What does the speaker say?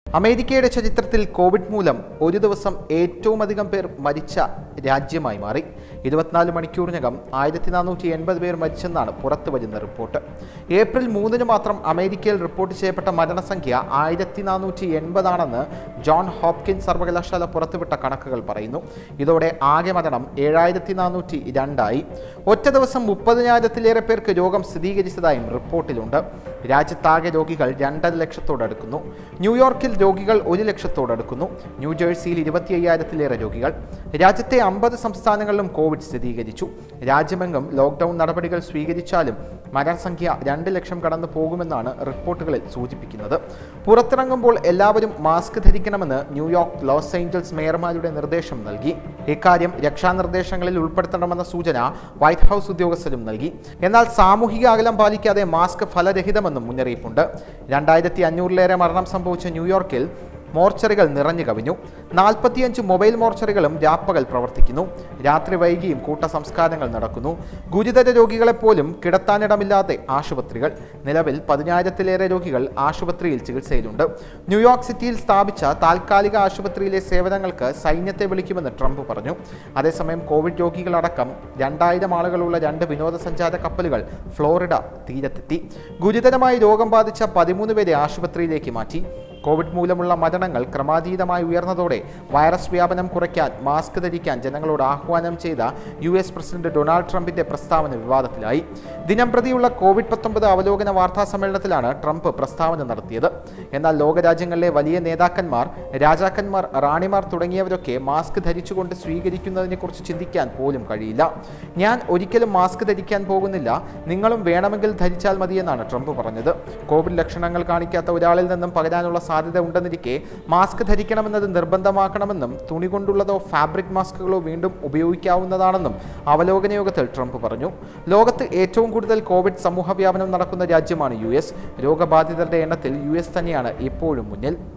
അമേരിക്കയുടെ ചരിത്രത്തിൽ കോവിഡ് മൂലം ഒരു ദിവസം ഏറ്റവും അധികം പേർ മരിച്ച രാജ്യമായി മാറി ഇരുപത്തിനാല് മണിക്കൂറിനകം ആയിരത്തി നാനൂറ്റി എൺപത് പേർ മരിച്ചെന്നാണ് പുറത്തു വരുന്ന റിപ്പോർട്ട് ഏപ്രിൽ മൂന്നിന് മാത്രം അമേരിക്കയിൽ റിപ്പോർട്ട് ചെയ്യപ്പെട്ട മരണസംഖ്യ ആയിരത്തി നാനൂറ്റി എൺപതാണെന്ന് ജോൺ ഹോപ്കിൻസ് സർവകലാശാല പുറത്തുവിട്ട കണക്കുകൾ പറയുന്നു ഇതോടെ ആകെ മരണം ഏഴായിരത്തി നാനൂറ്റി രണ്ടായി ഒറ്റ ദിവസം മുപ്പതിനായിരത്തിലേറെ പേർക്ക് രോഗം സ്ഥിരീകരിച്ചതായും റിപ്പോർട്ടിലുണ്ട് രാജ്യത്താകെ രോഗികൾ രണ്ടര ലക്ഷത്തോടടുക്കുന്നു ന്യൂയോർക്കിൽ രോഗികൾ ഒരു ലക്ഷത്തോടടുക്കുന്നു ന്യൂജേഴ്സിയിൽ ഇരുപത്തി അയ്യായിരത്തിലേറെ രോഗികൾ രാജ്യത്തെ അമ്പത് സംസ്ഥാനങ്ങളിലും കോവിഡ് സ്ഥിരീകരിച്ചു രാജ്യമെങ്ങും ലോക്ക്ഡൌൺ നടപടികൾ സ്വീകരിച്ചാലും മരണസംഖ്യ രണ്ട് ലക്ഷം കടന്നു പോകുമെന്നാണ് റിപ്പോർട്ടുകളിൽ സൂചിപ്പിക്കുന്നത് പുറത്തിറങ്ങുമ്പോൾ എല്ലാവരും മാസ്ക് ധരിക്കണമെന്ന് ന്യൂയോർക്ക് ലോസ് ഏഞ്ചൽസ് മേയർമാരുടെ നിർദ്ദേശം നൽകി ഇക്കാര്യം രക്ഷാനിർദ്ദേശങ്ങളിൽ ഉൾപ്പെടുത്തണമെന്ന സൂചന വൈറ്റ് ഹൗസ് ഉദ്യോഗസ്ഥരും നൽകി എന്നാൽ സാമൂഹിക അകലം പാലിക്കാതെ മാസ്ക് ഫലരഹിതമെന്നും മുന്നറിയിപ്പുണ്ട് രണ്ടായിരത്തി അഞ്ഞൂറിലേറെ മരണം സംഭവിച്ച ന്യൂയോർക്കിൽ മോർച്ചറികൾ നിറഞ്ഞു കവിഞ്ഞു നാൽപ്പത്തിയഞ്ച് മൊബൈൽ മോർച്ചറികളും രാപ്പകൽ പ്രവർത്തിക്കുന്നു രാത്രി വൈകിയും കൂട്ട സംസ്കാരങ്ങൾ നടക്കുന്നു ഗുരുതര രോഗികളെപ്പോലും കിടത്താനിടമില്ലാതെ ആശുപത്രികൾ നിലവിൽ പതിനായിരത്തിലേറെ രോഗികൾ ആശുപത്രിയിൽ ചികിത്സയിലുണ്ട് ന്യൂയോർക്ക് സിറ്റിയിൽ സ്ഥാപിച്ച താൽക്കാലിക ആശുപത്രിയിലെ സേവനങ്ങൾക്ക് സൈന്യത്തെ വിളിക്കുമെന്ന് ട്രംപ് പറഞ്ഞു അതേസമയം കോവിഡ് രോഗികളടക്കം രണ്ടായിരം ആളുകളുള്ള രണ്ട് വിനോദസഞ്ചാര കപ്പലുകൾ ഫ്ലോറിഡ തീരത്തെത്തി ഗുരുതരമായി രോഗം ബാധിച്ച പതിമൂന്ന് പേരെ ആശുപത്രിയിലേക്ക് മാറ്റി കോവിഡ് മൂലമുള്ള മരണങ്ങൾ ക്രമാതീതമായി ഉയർന്നതോടെ വൈറസ് വ്യാപനം കുറയ്ക്കാൻ മാസ്ക് ധരിക്കാൻ ജനങ്ങളോട് ആഹ്വാനം ചെയ്ത യു എസ് പ്രസിഡന്റ് ഡൊണാൾഡ് ട്രംപിന്റെ പ്രസ്താവന വിവാദത്തിലായി ദിനം പ്രതിയുള്ള കോവിഡ് പത്തൊമ്പത് അവലോകന വാർത്താ സമ്മേളനത്തിലാണ് ട്രംപ് പ്രസ്താവന നടത്തിയത് എന്നാൽ ലോകരാജ്യങ്ങളിലെ വലിയ നേതാക്കന്മാർ രാജാക്കന്മാർ റാണിമാർ തുടങ്ങിയവരൊക്കെ മാസ്ക് ധരിച്ചുകൊണ്ട് സ്വീകരിക്കുന്നതിനെക്കുറിച്ച് ചിന്തിക്കാൻ പോലും കഴിയില്ല ഞാൻ ഒരിക്കലും മാസ്ക് ധരിക്കാൻ പോകുന്നില്ല നിങ്ങളും വേണമെങ്കിൽ ധരിച്ചാൽ മതിയെന്നാണ് ട്രംപ് പറഞ്ഞത് കോവിഡ് ലക്ഷണങ്ങൾ കാണിക്കാത്ത ഒരാളിൽ നിന്നും പകരാനുള്ള സാധ്യത ഉണ്ടെന്നിരിക്കെ മാസ്ക് ധരിക്കണമെന്നത് നിർബന്ധമാക്കണമെന്നും തുണി കൊണ്ടുള്ളതോ ഫാബ്രിക് മാസ്കുകളോ വീണ്ടും ഉപയോഗിക്കാവുന്നതാണെന്നും അവലോകന യോഗത്തിൽ ട്രംപ് പറഞ്ഞു ലോകത്ത് ഏറ്റവും കൂടുതൽ കോവിഡ് സമൂഹ വ്യാപനം നടക്കുന്ന രാജ്യമാണ് യു എസ് രോഗബാധിതരുടെ എണ്ണത്തിൽ യു എസ് തന്നെയാണ് ഇപ്പോഴും മുന്നിൽ